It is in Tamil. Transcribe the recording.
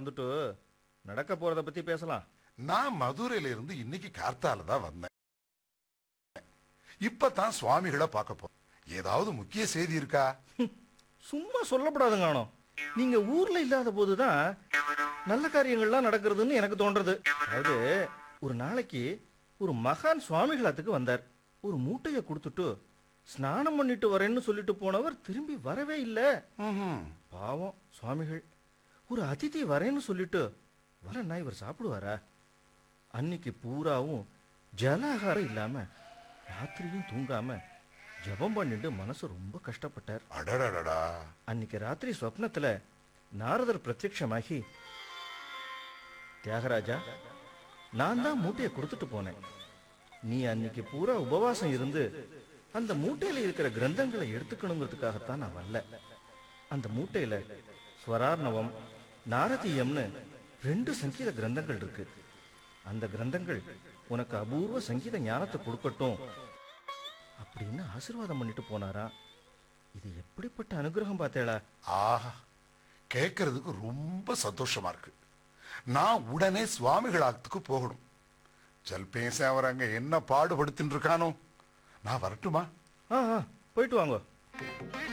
மறந்துட்டு நடக்க போறத பத்தி பேசலாம் நான் மதுரையில இருந்து இன்னைக்கு கார்த்தால தான் வந்தேன் இப்பதான் சுவாமிகளை பார்க்க போறேன் ஏதாவது முக்கிய செய்தி இருக்கா சும்மா சொல்லப்படாதுங்கானோ நீங்க ஊர்ல இல்லாத போதுதான் நல்ல காரியங்கள்லாம் நடக்கிறதுன்னு எனக்கு தோன்றது அதாவது ஒரு நாளைக்கு ஒரு மகான் சுவாமிகளத்துக்கு வந்தார் ஒரு மூட்டையை கொடுத்துட்டு ஸ்நானம் பண்ணிட்டு வரேன்னு சொல்லிட்டு போனவர் திரும்பி வரவே இல்லை ம்ஹும். பாவம் சுவாமிகள் ஒரு அதிதி வரேன்னு சொல்லிட்டு வரேன்னா இவர் சாப்பிடுவாரா அன்னைக்கு பூராவும் ஜலாகாரம் இல்லாம ராத்திரியும் தூங்காம ஜெபம் பண்ணிட்டு மனசு ரொம்ப கஷ்டப்பட்டார் அடடடடா அன்னைக்கு ராத்திரி சொப்னத்துல நாரதர் பிரத்யட்சமாகி தியாகராஜா நான் தான் மூட்டையை கொடுத்துட்டு போனேன் நீ அன்னைக்கு பூரா உபவாசம் இருந்து அந்த மூட்டையில இருக்கிற கிரந்தங்களை எடுத்துக்கணுங்கிறதுக்காகத்தான் நான் வரல அந்த மூட்டையில ஸ்வரார்ணவம் நாரதீயம்னு ரெண்டு சங்கீத கிரந்தங்கள் இருக்கு அந்த கிரந்தங்கள் உனக்கு அபூர்வ சங்கீத ஞானத்தை கொடுக்கட்டும் அப்படின்னு ஆசீர்வாதம் பண்ணிட்டு போனாரா இது எப்படிப்பட்ட அனுகிரகம் பார்த்தேளா ஆஹா கேட்கறதுக்கு ரொம்ப சந்தோஷமா இருக்கு நான் உடனே சுவாமிகளாத்துக்கு போகணும் ஜல்பேச அவர் அங்க என்ன பாடுபடுத்தின்னு இருக்கானோ நான் வரட்டுமா ஆ ஆ, போயிட்டு வாங்க